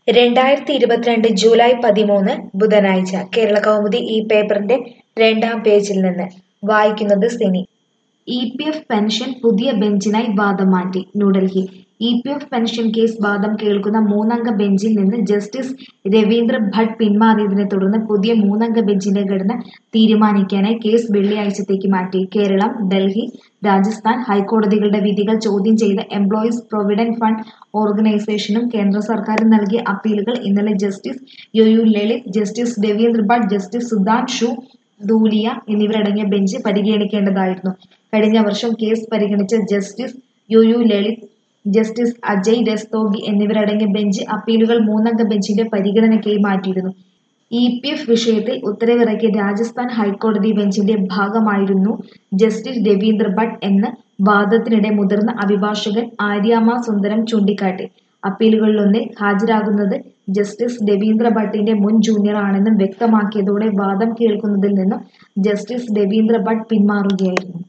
രണ്ടായിരത്തി ഇരുപത്തിരണ്ട് ജൂലൈ പതിമൂന്ന് ബുധനാഴ്ച കേരള കൗമുദി ഈ പേപ്പറിന്റെ രണ്ടാം പേജിൽ നിന്ന് വായിക്കുന്നത് സിനി ഇ പി എഫ് പെൻഷൻ പുതിയ ബെഞ്ചിനായി വാദം മാറ്റി New Delhi E P F pension case വാദം കേൾക്കുന്ന മൂന്നംഗ ബെഞ്ചിൽ നിന്ന് ജസ്റ്റിസ് രവീന്ദ്ര ഭട്ട് പിന്മാറിയതിനെ തുടർന്ന് പുതിയ മൂന്നംഗ ബെഞ്ചിന്റെ ഘടന തീരുമാനിക്കാനായി കേസ് വെള്ളിയാഴ്ചത്തേക്ക് മാറ്റി കേരളം ഡൽഹി രാജസ്ഥാൻ ഹൈക്കോടതികളുടെ വിധികൾ ചോദ്യം ചെയ്ത എംപ്ലോയീസ് പ്രൊവിഡന്റ് ഫണ്ട് ഓർഗനൈസേഷനും കേന്ദ്ര സർക്കാരും നൽകിയ അപ്പീലുകൾ ഇന്നലെ justice U U Lalit justice Ravindra Bhat justice Sudhanshu Dhulia എന്നിവരടങ്ങിയ ബെഞ്ച് പരിഗണിക്കേണ്ടതായിരുന്നു കഴിഞ്ഞ വർഷം കേസ് പരിഗണിച്ച justice U U Lalit justice Ajay Rastogi എന്നിവരടങ്ങിയ ബെഞ്ച് അപ്പീലുകൾ മൂന്നംഗ ബെഞ്ചിന്റെ പരിഗണനയ്ക്കായി മാറ്റിയിരുന്നു ഇ പി എഫ് വിഷയത്തിൽ ഉത്തരവിറക്കിയ രാജസ്ഥാൻ ഹൈക്കോടതി ബെഞ്ചിന്റെ ഭാഗമായിരുന്നു ജസ്റ്റിസ് രവീന്ദ്ര ഭട്ട് എന്ന് വാദത്തിനിടെ മുതിർന്ന അഭിഭാഷകൻ ആര്യാമ സുന്ദരം ചൂണ്ടിക്കാട്ടി അപ്പീലുകളിലൊന്നിൽ ഹാജരാകുന്നത് ജസ്റ്റിസ് രവീന്ദ്ര ഭട്ടിന്റെ മുൻ ജൂനിയർ ആണെന്നും വ്യക്തമാക്കിയതോടെ വാദം കേൾക്കുന്നതിൽ നിന്നും ജസ്റ്റിസ് രവീന്ദ്ര ഭട്ട് പിന്മാറുകയായിരുന്നു